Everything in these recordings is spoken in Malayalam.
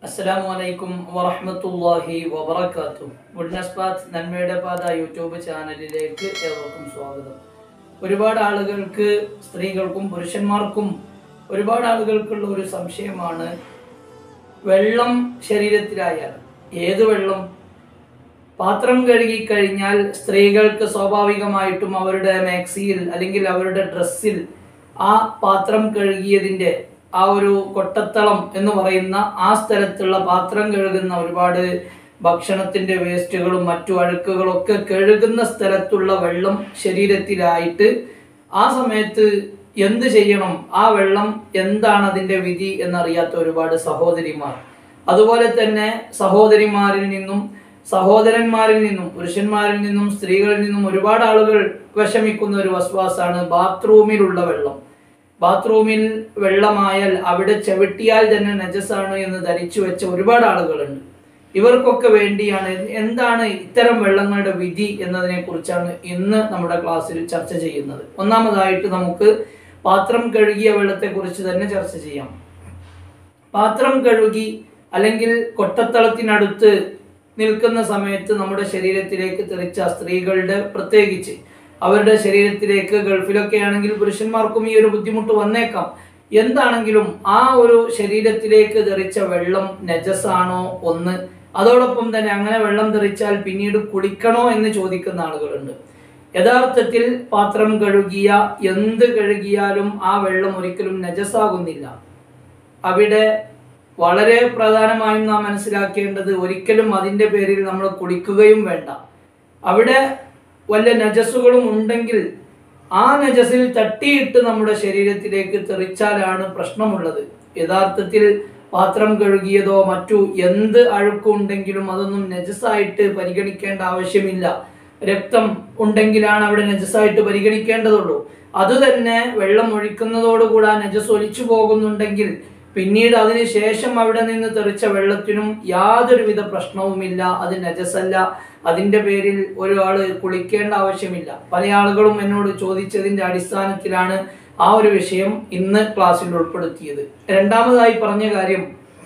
അസ്സലാമു അലൈക്കും വറഹ്മത്തുള്ളാഹി വബറകാതുഹു ഗുഡ്നസ് പാത്ത് നന്മയുടെ പാത യൂട്യൂബ് ചാനലിലേക്ക് ഏവർക്കും സ്വാഗതം ഒരുപാട് ആളുകൾക്ക് സ്ത്രീകൾക്കും പുരുഷന്മാർക്കും ഒരുപാട് ആളുകൾക്കുള്ള ഒരു സംശയമാണ് വെള്ളം ശരീരത്തിലായാൽ ഏത് വെള്ളം പാത്രം കഴുകി കഴിഞ്ഞാൽ സ്ത്രീകൾക്ക് സ്വാഭാവികമായിട്ടും അവരുടെ മാക്സിയിൽ അല്ലെങ്കിൽ അവരുടെ ഡ്രസ്സിൽ ആ പാത്രം കഴുകിയതിൻ്റെ ആ ഒരു കൊട്ടത്തളം എന്ന് പറയുന്ന ആ സ്ഥലത്തുള്ള പാത്രം കഴുകുന്ന ഒരുപാട് ഭക്ഷണത്തിന്റെ വേസ്റ്റുകളും മറ്റു അഴുക്കുകളും ഒക്കെ കഴുകുന്ന സ്ഥലത്തുള്ള വെള്ളം ശരീരത്തിലായിട്ട് ആ സമയത്ത് എന്ത് ചെയ്യണം ആ വെള്ളം എന്താണ് അതിന്റെ വിധി എന്നറിയാത്ത ഒരുപാട് സഹോദരിമാർ അതുപോലെ തന്നെ സഹോദരിമാരിൽ നിന്നും സഹോദരന്മാരിൽ നിന്നും പുരുഷന്മാരിൽ നിന്നും സ്ത്രീകളിൽ നിന്നും ഒരുപാട് ആളുകൾ വിഷമിക്കുന്ന ഒരു വസ്വാസാണ് ബാത്റൂമിലുള്ള വെള്ളം ബാത്റൂമിൽ വെള്ളമായാൽ അവിടെ ചവിട്ടിയാൽ തന്നെ നജസാണ് എന്ന് ധരിച്ചു വെച്ച ഒരുപാട് ആളുകളുണ്ട് ഇവർക്കൊക്കെ വേണ്ടിയാണ് എന്താണ് ഇത്തരം വെള്ളങ്ങളുടെ വിധി എന്നതിനെ കുറിച്ചാണ് ഇന്ന് നമ്മുടെ ക്ലാസ്സിൽ ചർച്ച ചെയ്യുന്നത് ഒന്നാമതായിട്ട് നമുക്ക് പാത്രം കഴുകിയ വെള്ളത്തെ കുറിച്ച് തന്നെ ചർച്ച ചെയ്യാം പാത്രം കഴുകി അല്ലെങ്കിൽ കൊട്ടത്തളത്തിനടുത്ത് നിൽക്കുന്ന സമയത്ത് നമ്മുടെ ശരീരത്തിലേക്ക് തെറിച്ച സ്ത്രീകളുടെ പ്രത്യേകിച്ച് അവരുടെ ശരീരത്തിലേക്ക് ഗൾഫിലൊക്കെ ആണെങ്കിൽ പുരുഷന്മാർക്കും ഈ ഒരു ബുദ്ധിമുട്ട് വന്നേക്കാം എന്താണെങ്കിലും ആ ഒരു ശരീരത്തിലേക്ക് തെറിച്ച വെള്ളം നജസാണോ ഒന്ന് അതോടൊപ്പം തന്നെ അങ്ങനെ വെള്ളം തെറിച്ചാൽ പിന്നീട് കുളിക്കണോ എന്ന് ചോദിക്കുന്ന ആളുകളുണ്ട് യഥാർത്ഥത്തിൽ പാത്രം കഴുകിയ എന്ത് കഴുകിയാലും ആ വെള്ളം ഒരിക്കലും നജസാകുന്നില്ല അവിടെ വളരെ പ്രധാനമായും നാം മനസ്സിലാക്കേണ്ടത് ഒരിക്കലും അതിൻ്റെ പേരിൽ നമ്മൾ കുളിക്കുകയും വേണ്ട അവിടെ വല്ല നജസ്സുകളും ഉണ്ടെങ്കിൽ ആ നജസിൽ തട്ടിയിട്ട് നമ്മുടെ ശരീരത്തിലേക്ക് തെറിച്ചാലാണ് പ്രശ്നമുള്ളത് യഥാർത്ഥത്തിൽ പാത്രം കഴുകിയതോ മറ്റു എന്ത് അഴുക്കുണ്ടെങ്കിലും അതൊന്നും നജസായിട്ട് പരിഗണിക്കേണ്ട ആവശ്യമില്ല രക്തം ഉണ്ടെങ്കിലാണ് അവിടെ നജസായിട്ട് പരിഗണിക്കേണ്ടതുള്ളൂ അതുതന്നെ വെള്ളം ഒഴിക്കുന്നതോടുകൂടി ആ നജസ് ഒലിച്ചു പോകുന്നുണ്ടെങ്കിൽ പിന്നീട് അതിന് ശേഷം അവിടെ നിന്ന് തെറിച്ച വെള്ളത്തിനും യാതൊരുവിധ പ്രശ്നവുമില്ല അത് നജസല്ല അതിന്റെ പേരിൽ ഒരാള് കുളിക്കേണ്ട ആവശ്യമില്ല പല ആളുകളും എന്നോട് ചോദിച്ചതിന്റെ അടിസ്ഥാനത്തിലാണ് ആ ഒരു വിഷയം ഇന്ന് ക്ലാസ്സിൽ ഉൾപ്പെടുത്തിയത് രണ്ടാമതായി പറഞ്ഞ കാര്യം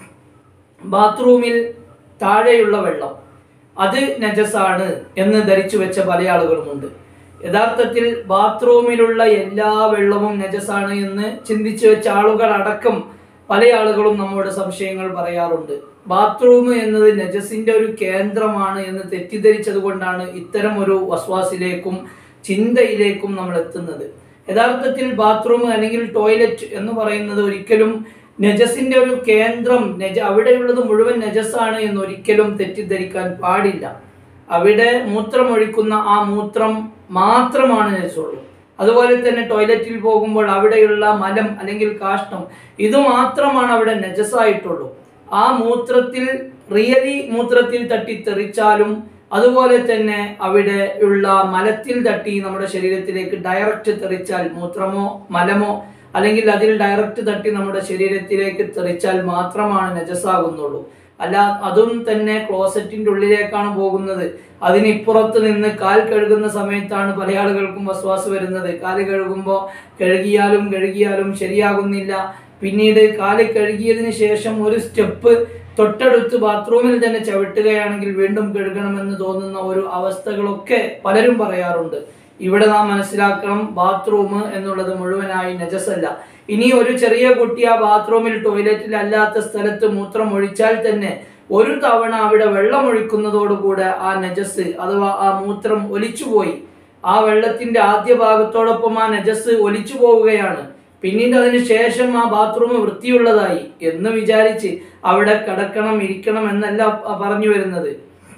ബാത്റൂമിൽ താഴെയുള്ള വെള്ളം അത് നജസാണ് എന്ന് ധരിച്ചു വെച്ച പല ആളുകളുമുണ്ട് യഥാർത്ഥത്തിൽ ബാത്റൂമിലുള്ള എല്ലാ വെള്ളവും നജസാണ് എന്ന് ചിന്തിച്ചു വെച്ച ആളുകൾ അടക്കം പല ആളുകളും നമ്മോട് സംശയങ്ങൾ പറയാറുണ്ട് ബാത്റൂം എന്നത് നജസിന്റെ ഒരു കേന്ദ്രമാണ് എന്ന് തെറ്റിദ്ധരിച്ചത് കൊണ്ടാണ് ഇത്തരം ഒരു വസ്വാസിലേക്കും ചിന്തയിലേക്കും നമ്മൾ എത്തുന്നത് യഥാർത്ഥത്തിൽ ബാത്റൂം അല്ലെങ്കിൽ ടോയ്ലറ്റ് എന്ന് പറയുന്നത് ഒരിക്കലും നജസിന്റെ ഒരു കേന്ദ്രം നജ അവിടെയുള്ളത് മുഴുവൻ നജസാണ് എന്ന് ഒരിക്കലും തെറ്റിദ്ധരിക്കാൻ പാടില്ല അവിടെ മൂത്രമൊഴിക്കുന്ന ആ മൂത്രം മാത്രമാണ് നജസുള്ളൂ അതുപോലെ തന്നെ ടോയ്ലറ്റിൽ പോകുമ്പോൾ അവിടെയുള്ള മലം അല്ലെങ്കിൽ കാഷ്ടം ഇത് മാത്രമാണ് അവിടെ നജസായിട്ടുള്ളൂ ആ മൂത്രത്തിൽ റിയലി മൂത്രത്തിൽ തട്ടി തെറിച്ചാലും അതുപോലെ തന്നെ അവിടെ ഉള്ള മലത്തിൽ തട്ടി നമ്മുടെ ശരീരത്തിലേക്ക് ഡയറക്റ്റ് തെറിച്ചാൽ മൂത്രമോ മലമോ അല്ലെങ്കിൽ അതിൽ ഡയറക്റ്റ് തട്ടി നമ്മുടെ ശരീരത്തിലേക്ക് തെറിച്ചാൽ മാത്രമാണ് നജസാകുന്നുള്ളൂ അല്ല അതും തന്നെ ക്ലോസറ്റിന്റെ ഉള്ളിലേക്കാണ് പോകുന്നത് അതിനിപ്പുറത്ത് നിന്ന് കാൽ കഴുകുന്ന സമയത്താണ് പല ആളുകൾക്കും വസ്വാസ് വരുന്നത് കാല് കഴുകുമ്പോൾ കഴുകിയാലും കഴുകിയാലും ശരിയാകുന്നില്ല പിന്നീട് കാല് കഴുകിയതിന് ശേഷം ഒരു സ്റ്റെപ്പ് തൊട്ടടുത്ത് ബാത്റൂമിൽ തന്നെ ചവിട്ടുകയാണെങ്കിൽ വീണ്ടും കഴുകണമെന്ന് തോന്നുന്ന ഒരു അവസ്ഥകളൊക്കെ പലരും പറയാറുണ്ട് ഇവിടെ നാം മനസ്സിലാക്കണം ബാത്റൂം എന്നുള്ളത് മുഴുവനായി നജസല്ല ഇനി ഒരു ചെറിയ കുട്ടി ആ ബാത്റൂമിൽ ടോയ്ലറ്റിൽ അല്ലാത്ത സ്ഥലത്ത് മൂത്രം ഒഴിച്ചാൽ തന്നെ ഒരു തവണ അവിടെ വെള്ളം ഒഴിക്കുന്നതോടുകൂടെ ആ നജസ് അഥവാ ആ മൂത്രം ഒലിച്ചുപോയി ആ വെള്ളത്തിന്റെ ആദ്യ ഭാഗത്തോടൊപ്പം ആ നജസ് ഒലിച്ചു പോവുകയാണ് പിന്നീട് അതിന് ശേഷം ആ ബാത്റൂം വൃത്തിയുള്ളതായി എന്ന് വിചാരിച്ച് അവിടെ കിടക്കണം ഇരിക്കണം എന്നല്ല പറഞ്ഞു വരുന്നത്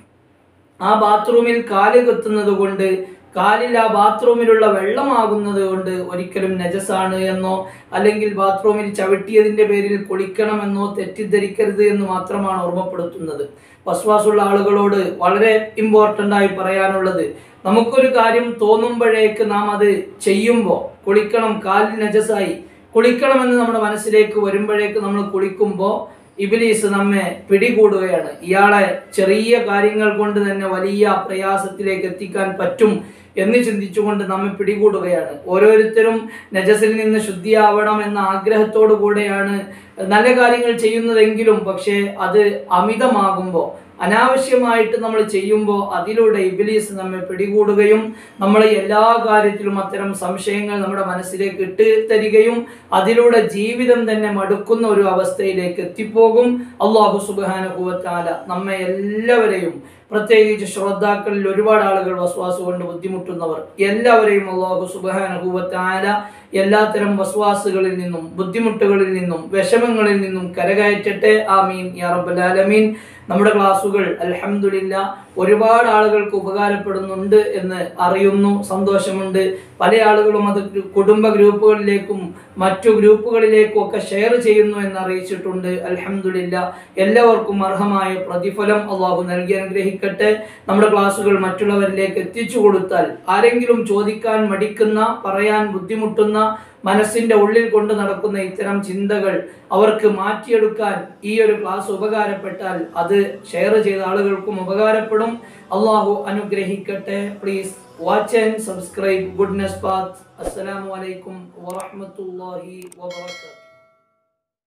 ആ ബാത്റൂമിൽ കാല് കുത്തുന്നത് കൊണ്ട് കാലിൽ ആ ബാത്റൂമിലുള്ള വെള്ളമാകുന്നത് കൊണ്ട് ഒരിക്കലും നജസാണ് എന്നോ അല്ലെങ്കിൽ ബാത്റൂമിൽ ചവിട്ടിയതിന്റെ പേരിൽ കുളിക്കണമെന്നോ തെറ്റിദ്ധരിക്കരുത് എന്ന് മാത്രമാണ് ഓർമ്മപ്പെടുത്തുന്നത് വസ്വാസുള്ള ആളുകളോട് വളരെ ഇമ്പോർട്ടൻ്റ് ആയി പറയാനുള്ളത് നമുക്കൊരു കാര്യം തോന്നുമ്പോഴേക്ക് നാം അത് ചെയ്യുമ്പോൾ കുളിക്കണം കാലിൽ നജസായി കുളിക്കണമെന്ന് നമ്മുടെ മനസ്സിലേക്ക് വരുമ്പോഴേക്ക് നമ്മൾ കുളിക്കുമ്പോൾ ഇബിലീസ് നമ്മെ പിടികൂടുകയാണ് ഇയാളെ ചെറിയ കാര്യങ്ങൾ കൊണ്ട് തന്നെ വലിയ പ്രയാസത്തിലേക്ക് എത്തിക്കാൻ പറ്റും എന്ന് ചിന്തിച്ചുകൊണ്ട് നമ്മെ പിടികൂടുകയാണ് ഓരോരുത്തരും നജസിൽ നിന്ന് ശുദ്ധിയാവണം എന്ന ആഗ്രഹത്തോടു കൂടെയാണ് നല്ല കാര്യങ്ങൾ ചെയ്യുന്നതെങ്കിലും പക്ഷേ അത് അമിതമാകുമ്പോൾ അനാവശ്യമായിട്ട് നമ്മൾ ചെയ്യുമ്പോൾ അതിലൂടെ ഇബിലീസ് നമ്മെ പിടികൂടുകയും നമ്മൾ എല്ലാ കാര്യത്തിലും അത്തരം സംശയങ്ങൾ നമ്മുടെ മനസ്സിലേക്ക് ഇട്ട് തരികയും അതിലൂടെ ജീവിതം തന്നെ മടുക്കുന്ന ഒരു അവസ്ഥയിലേക്ക് എത്തിപ്പോകും അള്ളാഹു സുബാനുഭവത്താല നമ്മെ എല്ലാവരെയും പ്രത്യേകിച്ച് ശ്രോതാക്കളിൽ ഒരുപാട് ആളുകൾ വസ്വാസ് കൊണ്ട് ബുദ്ധിമുട്ടുന്നവർ എല്ലാവരെയും അള്ളാഹു സുബാനുഭവത്താല എല്ലാത്തരം വസ്വാസുകളിൽ നിന്നും ബുദ്ധിമുട്ടുകളിൽ നിന്നും വിഷമങ്ങളിൽ നിന്നും കരകയറ്റട്ടെ ആമീൻ യാ റബ്ബൽ ആലമീൻ നമ്മുടെ ക്ലാസ്സുകൾ അൽഹംദുലില്ല ഒരുപാട് ആളുകൾക്ക് ഉപകാരപ്പെടുന്നുണ്ട് എന്ന് അറിയുന്നു സന്തോഷമുണ്ട് പല ആളുകളും അത് കുടുംബ ഗ്രൂപ്പുകളിലേക്കും മറ്റു ഗ്രൂപ്പുകളിലേക്കും ഒക്കെ ഷെയർ ചെയ്യുന്നു എന്ന് അറിയിച്ചിട്ടുണ്ട് അൽഹംദുലില്ല എല്ലാവർക്കും അർഹമായ പ്രതിഫലം അള്ളാഹു നൽകി അനുഗ്രഹിക്കട്ടെ നമ്മുടെ ക്ലാസ്സുകൾ മറ്റുള്ളവരിലേക്ക് എത്തിച്ചു കൊടുത്താൽ ആരെങ്കിലും ചോദിക്കാൻ മടിക്കുന്ന പറയാൻ ബുദ്ധിമുട്ടുന്ന മനസ്സിന്റെ ഉള്ളിൽ കൊണ്ട് നടക്കുന്ന ഇത്തരം ചിന്തകൾ അവർക്ക് മാറ്റിയെടുക്കാൻ ഈ ഒരു ക്ലാസ് ഉപകാരപ്പെട്ടാൽ അത് ഷെയർ ചെയ്ത ആളുകൾക്കും ഉപകാരപ്പെടും അള്ളാഹു അനുഗ്രഹിക്കട്ടെ please watch and subscribe goodness path അസ്സലാമു അലൈക്കും വറഹ്മത്തുള്ളാഹി വബറകാതുഹു